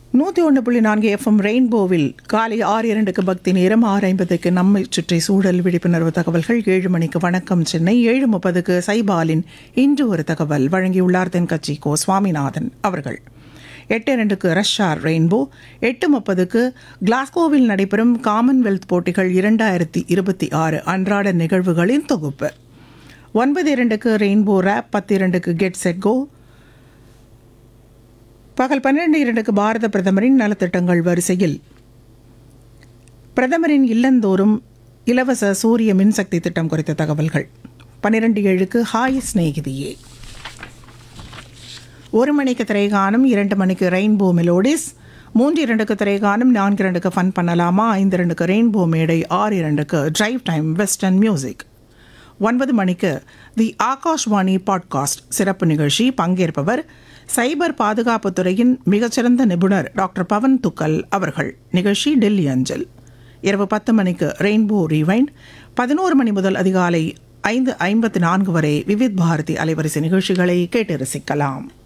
நூற்றி ஒன்று புள்ளி நான்கு எஃப்எம் ரெயின்போவில் காலை ஆறு இரண்டுக்கு பக்தி நேரம் ஆறு ஐம்பதுக்கு நம்மை சுற்றி சூழல் விழிப்புணர்வு தகவல்கள் ஏழு மணிக்கு வணக்கம் சென்னை ஏழு முப்பதுக்கு சைபாலின் இன்று ஒரு தகவல் வழங்கியுள்ளார் தென்கட்சி கோ சுவாமிநாதன் அவர்கள் எட்டு இரண்டுக்கு ரஷ்ஷார் ரெயின்போ எட்டு முப்பதுக்கு கிளாஸ்கோவில் நடைபெறும் காமன்வெல்த் போட்டிகள் இரண்டாயிரத்தி இருபத்தி ஆறு அன்றாட நிகழ்வுகளின் தொகுப்பு ஒன்பது இரண்டுக்கு ரெயின்போ ரேப் பத்து இரண்டுக்கு கெட் செட் கோ பகல் பன்னிரண்டு இரண்டுக்கு பாரத பிரதமரின் நலத்திட்டங்கள் வரிசையில் பிரதமரின் இல்லந்தோறும் இலவச சூரிய மின்சக்தி திட்டம் குறித்த தகவல்கள் பன்னிரண்டு ஏழுக்கு ஹாய் சிநேகிதியே ஒரு மணிக்கு திரைகானம் இரண்டு மணிக்கு ரெயின்போ மெலோடிஸ் மூன்று இரண்டுக்கு திரைகானம் நான்கு இரண்டுக்கு ஃபன் பண்ணலாமா ஐந்து இரண்டுக்கு ரெயின்போ மேடை ஆறு இரண்டுக்கு டிரைவ் டைம் வெஸ்டர்ன் மியூசிக் ஒன்பது மணிக்கு தி ஆகாஷ்வாணி பாட்காஸ்ட் சிறப்பு நிகழ்ச்சி பங்கேற்பவர் சைபர் பாதுகாப்புத் துறையின் மிகச்சிறந்த நிபுணர் டாக்டர் பவன் துக்கல் அவர்கள் நிகழ்ச்சி டெல்லி அஞ்சல் இரவு பத்து மணிக்கு ரெயின்போ ரீவைண்ட் பதினோரு மணி முதல் அதிகாலை ஐந்து ஐம்பத்தி நான்கு வரை விவித் பாரதி அலைவரிசை நிகழ்ச்சிகளை கேட்டு ரசிக்கலாம்